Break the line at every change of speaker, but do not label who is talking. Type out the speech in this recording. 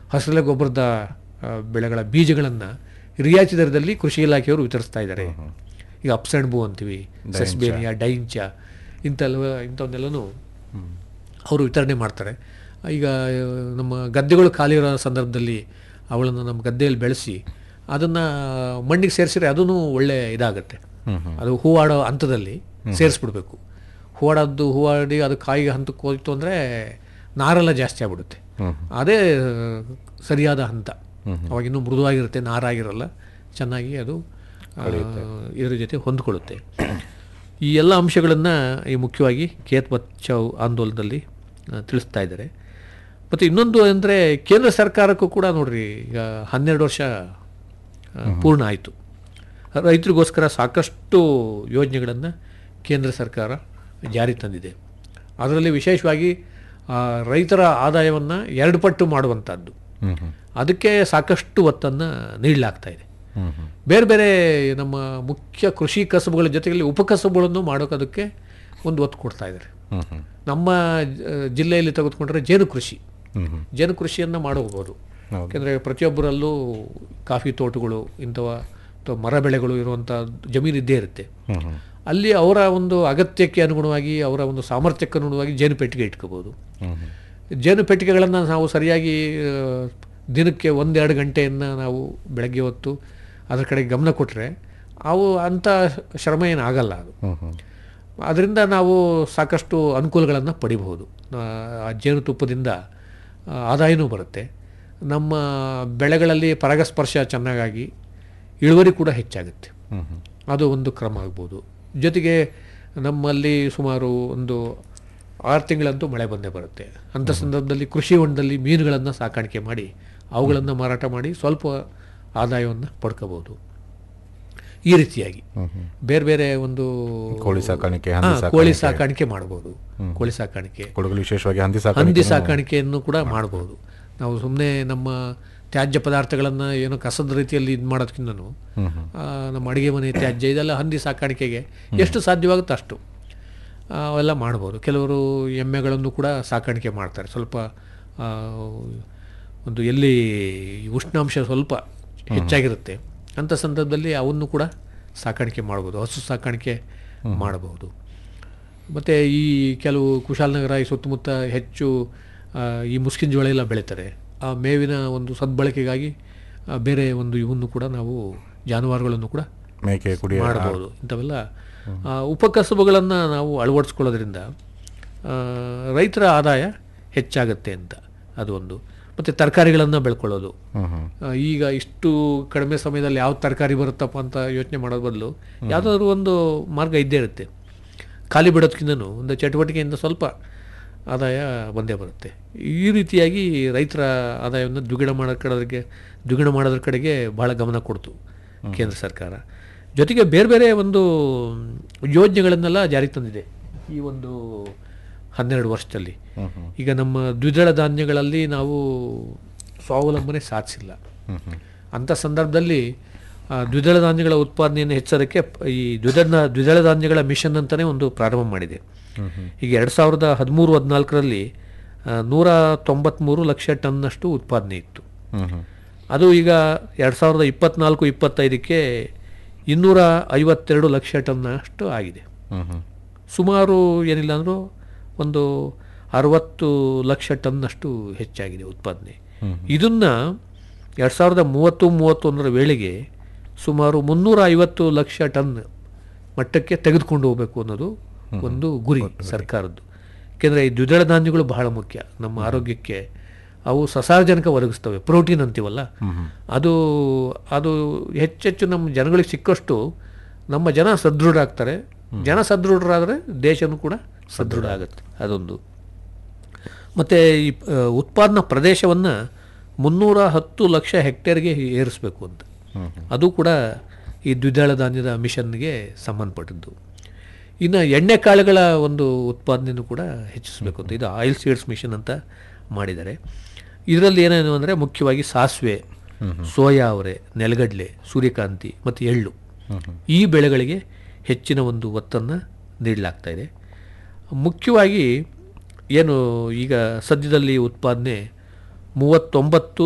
ಹಸಿರೆಲೆ ಗೊಬ್ಬರದ ಆ, ಬೆಳೆಗಳ ಬೀಜಗಳನ್ನು ರಿಯಾಯಿತಿ ದರದಲ್ಲಿ ಕೃಷಿ ಇಲಾಖೆಯವರು ವಿತರಿಸ್ತಾ ಇದ್ದಾರೆ ಈಗ ಅಪ್ಸೆಂಡ್ ಬೂ ಅಂತೀವಿ ಸೆಸ್ಬೇನಿಯಾ ಡೈಂಚ ಇಂಥೆಲ್ಲ ಇಂಥವನ್ನೆಲ್ಲನೂ ಅವರು ವಿತರಣೆ ಮಾಡ್ತಾರೆ ಈಗ ಆ, ನಮ್ಮ ಗದ್ದೆಗಳು ಖಾಲಿ ಇರೋ ಸಂದರ್ಭದಲ್ಲಿ ಅವುಗಳನ್ನು ನಮ್ಮ ಗದ್ದೆಯಲ್ಲಿ ಬೆಳೆಸಿ ಅದನ್ನು ಮಣ್ಣಿಗೆ ಸೇರಿಸಿದ್ರೆ ಅದೂ ಒಳ್ಳೆ ಇದಾಗುತ್ತೆ ಅದು ಹೂವಾಡೋ ಹಂತದಲ್ಲಿ ಸೇರಿಸ್ಬಿಡ್ಬೇಕು ಹೂವಾಡೋದು ಹೂವಾಡಿ ಅದು ಕಾಯಿ ಹಂತಕ್ಕೆ ಹೋಯ್ತು ಅಂದರೆ ನಾರೆಲ್ಲ ಜಾಸ್ತಿ ಆಗ್ಬಿಡುತ್ತೆ ಅದೇ ಆ, ಸರಿಯಾದ ಹಂತ ಅವಾಗ ಇನ್ನೂ ಮೃದುವಾಗಿರುತ್ತೆ ನಾರಾಗಿರಲ್ಲ ಚೆನ್ನಾಗಿ ಅದು ಆ, ಇದ್ರ ಜೊತೆ ಹೊಂದ್ಕೊಳ್ಳುತ್ತೆ ಈ ಎಲ್ಲ ಅಂಶಗಳನ್ನು ಈ ಮುಖ್ಯವಾಗಿ ಕೇತ್ ಬಚಾವ್ ಆಂದೋಲನದಲ್ಲಿ ಆ, ತಿಳಿಸ್ತಾ ಇದ್ದಾರೆ ಮತ್ತು ಇನ್ನೊಂದು ಅಂದರೆ ಕೇಂದ್ರ ಸರ್ಕಾರಕ್ಕೂ ಕೂಡ ನೋಡ್ರಿ ಈಗ ಹನ್ನೆರಡು ವರ್ಷ ಆ, ಪೂರ್ಣ ಆಯಿತು ರೈತರಿಗೋಸ್ಕರ ಸಾಕಷ್ಟು ಯೋಜನೆಗಳನ್ನು ಕೇಂದ್ರ ಸರ್ಕಾರ ಜಾರಿ ತಂದಿದೆ ಅದರಲ್ಲಿ ವಿಶೇಷವಾಗಿ ಆ, ರೈತರ ಆದಾಯವನ್ನು ಎರಡು ಪಟ್ಟು ಮಾಡುವಂಥದ್ದು ಅದಕ್ಕೆ ಸಾಕಷ್ಟು ಒತ್ತನ್ನು ನೀಡಲಾಗ್ತಾ ಇದೆ ಬೇರೆ ಬೇರೆ ನಮ್ಮ ಮುಖ್ಯ ಕೃಷಿ ಕಸಬುಗಳ ಜೊತೆಯಲ್ಲಿ ಉಪಕಸಬುಗಳನ್ನು ಮಾಡೋದಕ್ಕೆ ಒಂದು ಒತ್ತು ಕೊಡ್ತಾ ಇದ್ದಾರೆ ನಮ್ಮ ಆ, ಜಿಲ್ಲೆಯಲ್ಲಿ ತೆಗೆದುಕೊಂಡ್ರೆ ಜೇನು ಕೃಷಿ ಜೇನು ಕೃಷಿಯನ್ನು ಮಾಡಬಹುದು ಯಾಕೆಂದರೆ ಪ್ರತಿಯೊಬ್ಬರಲ್ಲೂ ಕಾಫಿ ತೋಟಗಳು ಇಂಥವ ಅಥವಾ ಮರ ಬೆಳೆಗಳು ಇರುವಂಥ ಜಮೀನು ಇದ್ದೇ ಇರುತ್ತೆ ಅಲ್ಲಿ ಅವರ ಒಂದು ಅಗತ್ಯಕ್ಕೆ ಅನುಗುಣವಾಗಿ ಅವರ ಒಂದು ಸಾಮರ್ಥ್ಯಕ್ಕೆ ಅನುಗುಣವಾಗಿ ಜೇನು ಪೆಟ್ಟಿಗೆ ಇಟ್ಕೋಬೋದು ಜೇನು ಪೆಟ್ಟಿಗೆಗಳನ್ನು ನಾವು ಸರಿಯಾಗಿ ಆ, ದಿನಕ್ಕೆ ಒಂದೆರಡು ಗಂಟೆಯನ್ನು ನಾವು ಬೆಳಗ್ಗೆ ಹೊತ್ತು ಅದರ ಕಡೆ ಗಮನ ಕೊಟ್ಟರೆ ಅವು ಅಂಥ ಶ್ರಮ ಏನು ಆಗಲ್ಲ ಅದು ಅದರಿಂದ ನಾವು ಸಾಕಷ್ಟು ಅನುಕೂಲಗಳನ್ನು ಪಡಿಬಹುದು ಆ, ಆ ಜೇನುತುಪ್ಪದಿಂದ ಆ, ಆದಾಯನೂ ಬರುತ್ತೆ ನಮ್ಮ ಬೆಳೆಗಳಲ್ಲಿ ಪರಾಗಸ್ಪರ್ಶ ಚೆನ್ನಾಗಾಗಿ ಇಳುವರಿ ಕೂಡ ಹೆಚ್ಚಾಗುತ್ತೆ ಅದು ಒಂದು ಕ್ರಮ ಆಗ್ಬೋದು ಜೊತೆಗೆ ನಮ್ಮಲ್ಲಿ ಸುಮಾರು ಒಂದು ಆರು ತಿಂಗಳಂತೂ ಮಳೆ ಬಂದೇ ಬರುತ್ತೆ ಅಂಥ ಸಂದರ್ಭದಲ್ಲಿ ಕೃಷಿ ಹೊಂಡದಲ್ಲಿ ಮೀನುಗಳನ್ನು ಸಾಕಾಣಿಕೆ ಮಾಡಿ ಅವುಗಳನ್ನು ಮಾರಾಟ ಮಾಡಿ ಸ್ವಲ್ಪ ಆದಾಯವನ್ನು ಪಡ್ಕೋಬೋದು ಈ ರೀತಿಯಾಗಿ ಬೇರೆ ಬೇರೆ ಒಂದು
ಕೋಳಿ ಸಾಕಾಣಿಕೆ,
ಹಾ,
ಹಂದಿ
ಕೋಳಿ
ಸಾಕಾಣಿಕೆ.
ಸಾಕಾಣಿಕೆ ಮಾಡ್ಬೋದು ಕೋಳಿ ಸಾಕಾಣಿಕೆ
ಕೊಡಗಲು ವಿಶೇಷವಾಗಿ ಹಂದಿ
ಹಂದಿ
ಸಾಕಾಣಿಕೆ
ಸಾಕಾಣಿಕೆಯನ್ನು ಕೂಡ ಮಾಡ್ಬೋದು ನಾವು ಸುಮ್ಮನೆ ನಮ್ಮ ತ್ಯಾಜ್ಯ ಪದಾರ್ಥಗಳನ್ನು ಏನೋ ಕಸದ ರೀತಿಯಲ್ಲಿ ಇದು ಮಾಡೋದಕ್ಕಿಂತನೂ ಆ, ನಮ್ಮ ಅಡುಗೆ ಮನೆ ತ್ಯಾಜ್ಯ ಇದೆಲ್ಲ ಹಂದಿ ಸಾಕಾಣಿಕೆಗೆ ಎಷ್ಟು ಸಾಧ್ಯವಾಗುತ್ತೋ ಅಷ್ಟು ಆ, ಅವೆಲ್ಲ ಮಾಡ್ಬೋದು ಕೆಲವರು ಎಮ್ಮೆಗಳನ್ನು ಕೂಡ ಸಾಕಾಣಿಕೆ ಮಾಡ್ತಾರೆ ಸ್ವಲ್ಪ ಆ, ಒಂದು ಎಲ್ಲಿ ಉಷ್ಣಾಂಶ ಸ್ವಲ್ಪ ಹೆಚ್ಚಾಗಿರುತ್ತೆ ಅಂಥ ಸಂದರ್ಭದಲ್ಲಿ ಅವನ್ನು ಕೂಡ ಸಾಕಾಣಿಕೆ ಮಾಡ್ಬೋದು ಹಸು ಸಾಕಾಣಿಕೆ ಮಾಡಬಹುದು ಮತ್ತು ಈ ಕೆಲವು ಕುಶಾಲನಗರ ಈ ಸುತ್ತಮುತ್ತ ಹೆಚ್ಚು ಆ, ಈ ಮುಸ್ಕಿನ ಜೋಳ ಎಲ್ಲ ಬೆಳೀತಾರೆ ಆ ಮೇವಿನ ಒಂದು ಸದ್ಬಳಕೆಗಾಗಿ ಆ, ಬೇರೆ ಒಂದು ಇವನ್ನು ಕೂಡ ನಾವು ಜಾನುವಾರುಗಳನ್ನು ಕೂಡ
ಮೇಕೆ ಕುಡಿ
ಮಾಡಬಹುದು ಇಂಥವೆಲ್ಲ ಆ, ಉಪಕಸಬುಗಳನ್ನು ನಾವು ಅಳವಡಿಸ್ಕೊಳ್ಳೋದ್ರಿಂದ ಆ, ರೈತರ ಆದಾಯ ಹೆಚ್ಚಾಗತ್ತೆ ಅಂತ ಅದು ಒಂದು ಮತ್ತು ತರಕಾರಿಗಳನ್ನು ಬೆಳ್ಕೊಳ್ಳೋದು ಆ, ಈಗ ಇಷ್ಟು ಕಡಿಮೆ ಸಮಯದಲ್ಲಿ ಯಾವ ತರಕಾರಿ ಬರುತ್ತಪ್ಪ ಅಂತ ಯೋಚನೆ ಮಾಡೋದು ಬದಲು ಯಾವುದಾದ್ರೂ ಒಂದು ಮಾರ್ಗ ಇದ್ದೇ ಇರುತ್ತೆ ಖಾಲಿ ಬಿಡೋದಕ್ಕಿಂತನೂ ಒಂದು ಚಟುವಟಿಕೆಯಿಂದ ಸ್ವಲ್ಪ ಆದಾಯ ಬಂದೇ ಬರುತ್ತೆ ಈ ರೀತಿಯಾಗಿ ರೈತರ ಆದಾಯವನ್ನು ದ್ವಿಗುಣ ಮಾಡೋ ಕಡೆಗೆ ದ್ವಿಗುಣ ಮಾಡೋದ್ರ ಕಡೆಗೆ ಬಹಳ ಗಮನ ಕೊಡ್ತು ಕೇಂದ್ರ ಸರ್ಕಾರ ಜೊತೆಗೆ ಬೇರೆ ಬೇರೆ ಒಂದು ಯೋಜನೆಗಳನ್ನೆಲ್ಲ ಜಾರಿಗೆ ತಂದಿದೆ ಈ ಒಂದು ಹನ್ನೆರಡು ವರ್ಷದಲ್ಲಿ ಈಗ ನಮ್ಮ ದ್ವಿದಳ ಧಾನ್ಯಗಳಲ್ಲಿ ನಾವು ಸ್ವಾವಲಂಬನೆ ಸಾಧಿಸಿಲ್ಲ ಅಂಥ ಸಂದರ್ಭದಲ್ಲಿ ಆ, ದ್ವಿದಳ ಧಾನ್ಯಗಳ ಉತ್ಪಾದನೆಯನ್ನು ಹೆಚ್ಚೋದಕ್ಕೆ ಪ- ಈ ದ್ವಿದಳ ದ್ವಿದಳ ಧಾನ್ಯಗಳ ಮಿಷನ್ ಅಂತಲೇ ಒಂದು ಪ್ರಾರಂಭ ಮಾಡಿದೆ ಈಗ ಎರಡು ಸಾವಿರದ ಹದಿಮೂರು ಹದಿನಾಲ್ಕರಲ್ಲಿ ನೂರ ತೊಂಬತ್ತ್ಮೂರು ಲಕ್ಷ ಟನ್ನಷ್ಟು ಉತ್ಪಾದನೆ ಇತ್ತು ಅದು ಈಗ ಎರಡು ಸಾವಿರದ ಇಪ್ಪತ್ನಾಲ್ಕು ಇಪ್ಪತ್ತೈದಕ್ಕೆ ಇನ್ನೂರ ಐವತ್ತೆರಡು ಲಕ್ಷ ಟನ್ನಷ್ಟು ಆಗಿದೆ ಸುಮಾರು ಏನಿಲ್ಲ ಅಂದರೂ ಒಂದು ಅರವತ್ತು ಲಕ್ಷ ಟನ್ನಷ್ಟು ಹೆಚ್ಚಾಗಿದೆ ಉತ್ಪಾದನೆ ಇದನ್ನು ಎರಡು ಸಾವಿರದ ಮೂವತ್ತು ಮೂವತ್ತೊಂದರ ವೇಳೆಗೆ ಸುಮಾರು ಮುನ್ನೂರ ಐವತ್ತು ಲಕ್ಷ ಟನ್ ಮಟ್ಟಕ್ಕೆ ತೆಗೆದುಕೊಂಡು ಹೋಗಬೇಕು ಅನ್ನೋದು ಒಂದು ಗುರಿ ಸರ್ಕಾರದ್ದು ಏಕೆಂದರೆ ಈ ದ್ವಿದಳ ಧಾನ್ಯಗಳು ಬಹಳ ಮುಖ್ಯ ನಮ್ಮ ಆರೋಗ್ಯಕ್ಕೆ ಅವು ಸಸಾರಜನಕ ಒದಗಿಸ್ತವೆ ಪ್ರೋಟೀನ್ ಅಂತೀವಲ್ಲ ಅದು ಅದು ಹೆಚ್ಚೆಚ್ಚು ನಮ್ಮ ಜನಗಳಿಗೆ ಸಿಕ್ಕಷ್ಟು ನಮ್ಮ ಜನ ಸದೃಢ ಆಗ್ತಾರೆ ಜನ ಸದೃಢರಾದರೆ ದೇಶನೂ ಕೂಡ ಸದೃಢ ಆಗುತ್ತೆ ಅದೊಂದು ಮತ್ತು ಈ ಆ, ಉತ್ಪಾದನಾ ಪ್ರದೇಶವನ್ನು ಮುನ್ನೂರ ಹತ್ತು ಲಕ್ಷ ಹೆಕ್ಟೇರ್ಗೆ ಏರಿಸಬೇಕು ಅಂತ ಅದು ಕೂಡ ಈ ದ್ವಿದಳ ಧಾನ್ಯದ ಮಿಷನ್ಗೆ ಸಂಬಂಧಪಟ್ಟದ್ದು ಇನ್ನು ಎಣ್ಣೆಕಾಳುಗಳ ಒಂದು ಉತ್ಪಾದನೆಯೂ ಕೂಡ ಹೆಚ್ಚಿಸಬೇಕು ಅಂತ ಇದು ಆಯಿಲ್ ಸೀಡ್ಸ್ ಮಿಷನ್ ಅಂತ ಮಾಡಿದ್ದಾರೆ ಇದರಲ್ಲಿ ಏನೇನು ಅಂದರೆ ಮುಖ್ಯವಾಗಿ ಸಾಸಿವೆ ಸೋಯಾ ಅವರೆ ನೆಲಗಡಲೆ ಸೂರ್ಯಕಾಂತಿ ಮತ್ತು ಎಳ್ಳು ಈ ಬೆಳೆಗಳಿಗೆ ಹೆಚ್ಚಿನ ಒಂದು ಒತ್ತನ್ನು ನೀಡಲಾಗ್ತಾ ಇದೆ ಮುಖ್ಯವಾಗಿ ಏನು ಈಗ ಸದ್ಯದಲ್ಲಿ ಉತ್ಪಾದನೆ ಮೂವತ್ತೊಂಬತ್ತು